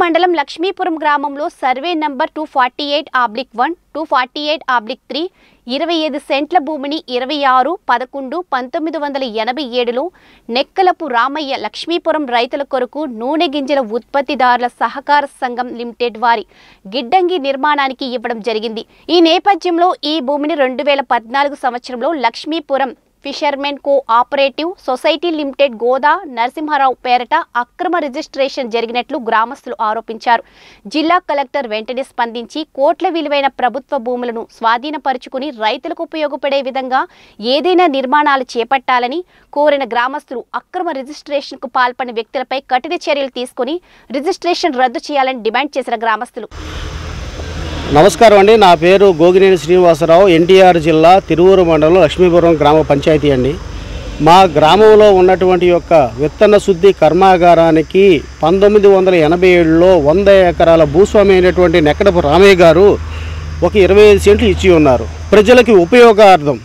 మండలం లక్ష్మీపురం గ్రామంలో survey number two forty eight oblique one two forty eight oblique three ఇరవై ఐదు సెంట్ల భూమిని ఇరవై ఆరు పదకొండు పంతొమ్మిది వందల ఎనభై ఏడులో నెక్కలపు రామయ్య లక్ష్మీపురం రైతుల కొరకు నూనె గింజల ఉత్పత్తిదారుల సహకార సంఘం లిమిటెడ్ వారి గిడ్డంగి నిర్మాణానికి ఇవ్వడం జరిగింది ఈ నేపథ్యంలో ఈ భూమిని రెండు వేల పద్నాలుగు సంవత్సరంలో Lakshmipuram fishermen cooperative society limited Goda Narasimharao పేరట అక్రమ రిజిస్ట్రేషన్ జరిగినట్లు గ్రామస్తులు ఆరోపించారు జిల్లా కలెక్టర్ వెంటనే స్పందించి కోట్ల విలువైన ప్రభుత్వ భూములను స్వాధీనపరుచుకుని రైతులకు ఉపయోగపడే విధంగా ఏదైనా నిర్మాణాలు చేపట్టాలని కోరిన గ్రామస్తులు అక్రమ రిజిస్ట్రేషన్కు పాల్పడిన వ్యక్తులపై కఠిన చర్యలు తీసుకుని రిజిస్ట్రేషన్ రద్దు చేయాలని డిమాండ్ చేసిన గ్రామస్తులు నమస్కారం అండి నా పేరు గోగినేని శ్రీనివాసరావు ఎన్టీఆర్ జిల్లా తిరువూరు మండలం లక్ష్మీపురం గ్రామ పంచాయతీ అండి మా గ్రామంలో ఉన్నటువంటి యొక్క విత్తన శుద్ధి కర్మాగారానికి పంతొమ్మిది వందల ఎనభై ఏడులో వంద ఎకరాల భూస్వామి అయినటువంటి నెక్కడపు రామయ్య గారు ఒక ఇరవై ఐదు సెంట్లు ఇచ్చి ఉన్నారు ప్రజలకి ఉపయోగార్థం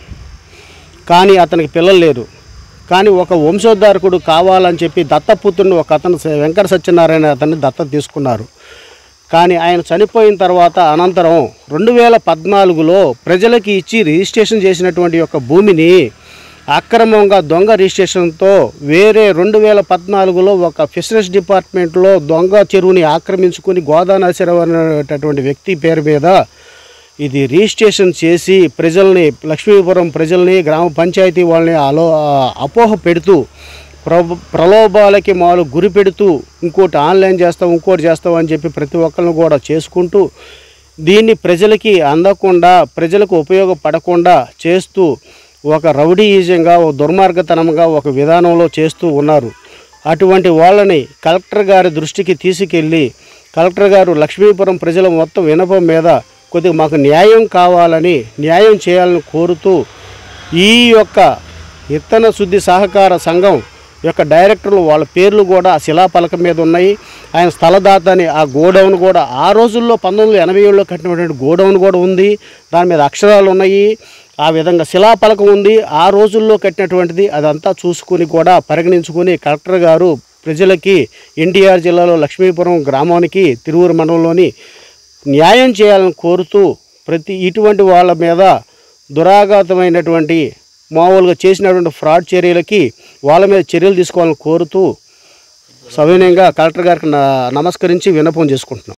కానీ అతనికి పిల్లలు లేరు కానీ ఒక వంశోద్ధారకుడు కావాలని చెప్పి దత్తపుత్రుని ఒక అతను వెంకట సత్యనారాయణ అతన్ని దత్త తీసుకున్నారు కానీ ఆయన చనిపోయిన తర్వాత అనంతరం రెండు వేల పద్నాలుగులో ప్రజలకి ఇచ్చి రిజిస్ట్రేషన్ చేసినటువంటి యొక్క భూమిని అక్రమంగా దొంగ రిజిస్ట్రేషన్తో వేరే రెండు వేల పద్నాలుగులో ఒక ఫిషరీస్ డిపార్ట్మెంట్లో దొంగ చెరువుని ఆక్రమించుకుని గోదానశిరావు అనేటటువంటి వ్యక్తి పేరు మీద ఇది రిజిస్ట్రేషన్ చేసి ప్రజల్ని లక్ష్మీపురం ప్రజల్ని గ్రామ పంచాయతీ వాళ్ళని అలో అపోహ పెడుతూ ప్ర ప్రలోభాలకి మాలు గురి పెడుతూ ఇంకోటి ఆన్లైన్ చేస్తాం ఇంకోటి చేస్తాం అని చెప్పి ప్రతి ఒక్కరిని కూడా చేసుకుంటూ దీన్ని ప్రజలకి అందకుండా ప్రజలకు ఉపయోగపడకుండా చేస్తూ ఒక రౌడీయిజంగా ఒక దుర్మార్గతనంగా ఒక విధానంలో చేస్తూ ఉన్నారు అటువంటి వాళ్ళని కలెక్టర్ గారి దృష్టికి తీసుకెళ్ళి కలెక్టర్ గారు లక్ష్మీపురం ప్రజల మొత్తం వినపం మీద కొద్దిగా మాకు న్యాయం కావాలని న్యాయం చేయాలని కోరుతూ ఈ యొక్క విత్తన శుద్ధి సహకార సంఘం యొక్క డైరెక్టర్లు వాళ్ళ పేర్లు కూడా ఆ శిలాపలకం మీద ఉన్నాయి ఆయన స్థలదాత అని ఆ గోడౌన్ కూడా ఆ రోజుల్లో పంతొమ్మిది వందల ఎనభై ఏడులో కట్టినటువంటి గోడౌన్ కూడా ఉంది దాని మీద అక్షరాలు ఉన్నాయి ఆ విధంగా శిలాపలకం ఉంది ఆ రోజుల్లో కట్టినటువంటిది అదంతా చూసుకుని కూడా పరిగణించుకుని కలెక్టర్ గారు ప్రజలకి ఎన్టీఆర్ జిల్లాలో లక్ష్మీపురం గ్రామానికి తిరువురు మండలంలోని న్యాయం చేయాలని కోరుతూ ప్రతి ఇటువంటి వాళ్ళ మీద దురాఘాతమైనటువంటి మామూలుగా చేసినటువంటి ఫ్రాడ్ చర్యలకి వాళ్ళ మీద చర్యలు తీసుకోవాలని కోరుతూ సవినయంగా కలెక్టర్ గారికి నా- నమస్కరించి విన్నపం చేసుకుంటున్నాం